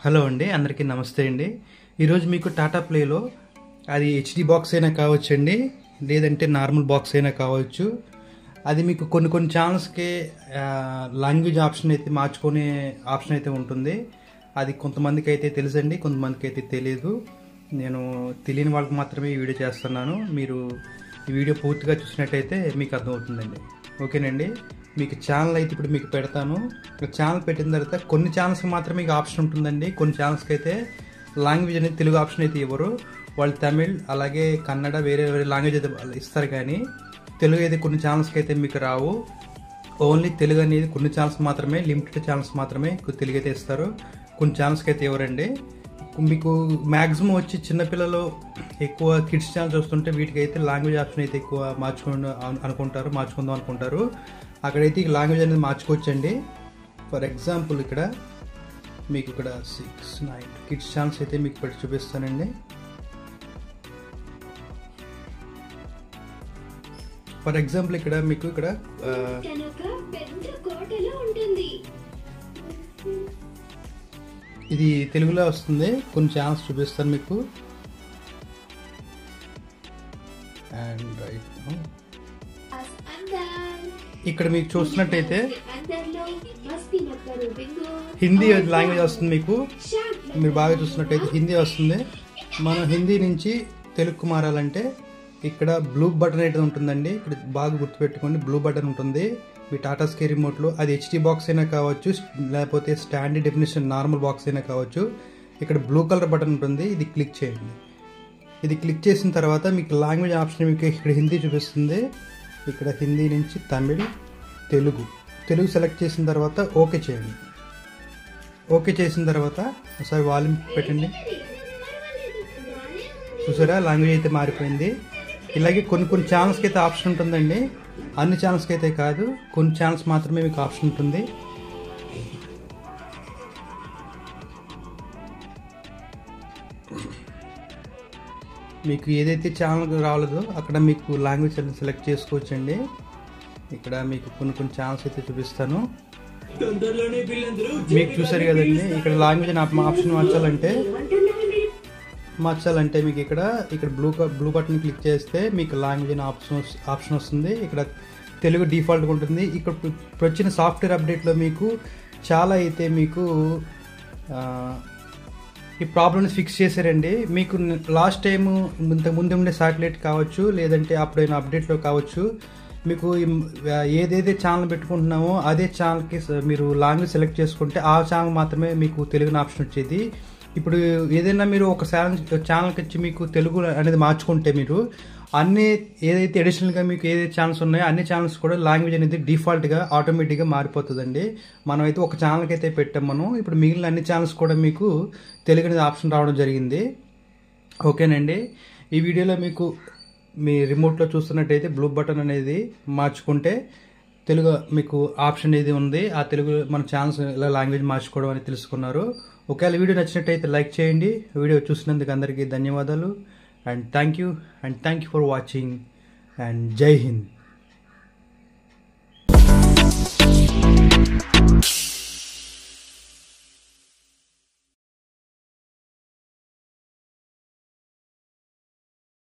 hello అండి అందరికీ నమస్తే అండి ఈరోజు మీకు టాటా ప్లేలో అది హెచ్డి బాక్స్ అయినా కావచ్చండి లేదంటే నార్మల్ బాక్స్ అయినా కావచ్చు అది మీకు కొన్ని కొన్ని ఛానల్స్కి లాంగ్వేజ్ ఆప్షన్ అయితే మార్చుకునే ఆప్షన్ అయితే ఉంటుంది అది కొంతమందికి అయితే తెలుసండి కొంతమందికి అయితే తెలియదు నేను తెలియని వాళ్ళకి మాత్రమే ఈ వీడియో చేస్తున్నాను మీరు ఈ వీడియో పూర్తిగా చూసినట్టయితే మీకు అర్థమవుతుందండి ఓకేనండి మీకు ఛానల్ అయితే ఇప్పుడు మీకు పెడతాను ఛానల్ పెట్టిన తర్వాత కొన్ని ఛానల్స్కి మాత్రమే మీకు ఆప్షన్ ఉంటుందండి కొన్ని ఛానల్స్కి అయితే లాంగ్వేజ్ అనేది తెలుగు ఆప్షన్ అయితే ఇవ్వరు వాళ్ళు తమిళ్ అలాగే కన్నడ వేరే వేరే లాంగ్వేజ్ అయితే వాళ్ళు ఇస్తారు కానీ తెలుగు అయితే కొన్ని ఛానల్స్కి అయితే మీకు రావు ఓన్లీ తెలుగు అనేది కొన్ని ఛానల్స్ మాత్రమే లిమిటెడ్ ఛానల్స్ మాత్రమే తెలుగు అయితే ఇస్తారు కొన్ని ఛానల్స్కి అయితే ఇవ్వరండి మీకు మ్యాక్సిమం వచ్చి చిన్నపిల్లలు ఎక్కువ కిడ్స్ ఛానల్ చూస్తుంటే వీటికి అయితే లాంగ్వేజ్ ఆప్షన్ అయితే ఎక్కువ మార్చుకుంటూ అనుకుంటారు మార్చుకుందాం అనుకుంటారు అక్కడైతే ఈ లాంగ్వేజ్ అనేది మార్చుకోవచ్చండి ఫర్ ఎగ్జాంపుల్ ఇక్కడ మీకు ఇక్కడ సిక్స్ నైన్ కిడ్స్ ఛానల్స్ అయితే మీకు ఇక్కడ చూపిస్తానండి ఫర్ ఎగ్జాంపుల్ ఇక్కడ మీకు ఇక్కడ ఆ, కనుక పెద్ద కోటలో ఉంటుంది ఇది తెలుగులో వస్తుంది కొన్ని ఛానల్స్ చూపిస్తాను మీకు అండ్ రైట్ అస్ అందర్ ఇక్కడ మీకు చూస్తున్నట్టయితే అందరిలో మస్తి నక్కరు బింగు హిందీ లాంగ్వేజ్ వస్తుంది మీకు మీరు బాగా చూస్తున్నట్టయితే హిందీ వస్తుంది మనం హిందీ నుంచి తెలుగుకు మారాలంటే ఇక్కడ బ్లూ బటన్ అయితే ఉంటుందండి ఇక్కడ బాగా గుర్తుపెట్టుకోండి బ్లూ బటన్ ఉంటుంది మీ టాటా స్కే రిమోట్లో అది హెచ్డి బాక్స్ అయినా కావచ్చు లేకపోతే స్టాండర్డ్ డెఫినేషన్ నార్మల్ బాక్స్ అయినా కావచ్చు ఇక్కడ బ్లూ కలర్ బటన్ ఉంటుంది ఇది క్లిక్ చేయండి ఇది క్లిక్ చేసిన తర్వాత మీకు లాంగ్వేజ్ ఆప్షన్ మీకు ఇక్కడ హిందీ చూపిస్తుంది ఇక్కడ హిందీ నుంచి తమిళ్ తెలుగు తెలుగు సెలెక్ట్ చేసిన తర్వాత ఓకే చేయండి ఓకే చేసిన తర్వాత ఒకసారి వాల్యూమ్ పెట్టండి చూసారా లాంగ్వేజ్ అయితే మారిపోయింది ఇలాగే కొన్ని కొన్ని ఛానల్స్కి అయితే ఆప్షన్ ఉంటుందండి అన్ని ఛానల్స్కి అయితే కాదు కొన్ని ఛానల్స్ మాత్రమే మీకు ఆప్షన్ ఉంటుంది మీకు ఏదైతే ఛానల్ రాలేదో అక్కడ మీకు లాంగ్వేజ్ అనేది సెలెక్ట్ చేసుకోవచ్చండి ఇక్కడ మీకు కొన్ని కొన్ని ఛానల్స్ అయితే చూపిస్తాను తొందరలోనే వీళ్ళందరూ మీకు చూసారు కదండి ఇక్కడ లాంగ్వేజ్ అని ఆప్- ఆప్షన్ మార్చాలంటే ఏమంటున్నావు మార్చాలంటే మీకు ఇక్కడ ఇక్కడ బ్లూ క- బ్లూ బటన్ క్లిక్ చేస్తే మీకు లాంగ్వేజ్ అని ఆప్షన్ వస్- ఆప్షన్ వస్తుంది ఇక్కడ తెలుగు డిఫాల్ట్గా ఉంటుంది ఇక్కడ ఇప్పుడు ఇప్పుడు వచ్చిన సాఫ్ట్వేర్ అప్డేట్లో మీకు చాలా అయితే మీకు ఆ, ఈ ప్రాబ్లమ్ని ఫిక్స్ చేశారండి మీకు లాస్ట్ టైం ఇంత ముందు ఉండే శాటిలైట్ కావచ్చు లేదంటే అప్పుడైన అప్డేట్లో కావచ్చు మీకు ఈ- ఏదైతే ఛానల్ పెట్టుకుంటున్నామో అదే ఛానల్కి స- మీరు లాంగ్వేజ్ సెలెక్ట్ చేసుకుంటే ఆ ఛానల్ మాత్రమే మీకు తెలుగుని ఆప్షన్ వచ్చేది ఇప్పుడు ఏదైనా మీరు ఒక ఛానల్ ఛానల్కి వచ్చి మీకు తెలుగు అనేది మార్చుకుంటే మీరు అన్ని ఏదైతే అడిషనల్గా మీకు ఏదైతే ఛానల్స్ ఉన్నాయో అన్ని ఛానల్స్ కూడా లాంగ్వేజ్ అనేది డిఫాల్ట్గా ఆటోమేటిక్గా మారిపోతుందండి మనం అయితే ఒక ఛానల్కి అయితే పెట్టాం మనం ఇప్పుడు మిగిలిన అన్ని ఛానల్స్ కూడా మీకు తెలుగు అనేది ఆప్షన్ రావడం జరిగింది ఓకేనండి ఈ వీడియోలో మీకు మీ రిమోట్లో చూస్తున్నట్టయితే బ్లూ బటన్ అనేది మార్చుకుంటే తెలుగు మీకు ఆప్షన్ ఏది ఉంది ఆ తెలుగు మన ఛానల్స్ ఇలా లాంగ్వేజ్ మార్చుకోవడం అని తెలుసుకున్నారు ఒకవేళ వీడియో నచ్చినట్టయితే లైక్ చేయండి వీడియో చూసినందుకు అందరికీ ధన్యవాదాలు and thank you and thank you for watching and జై హింద్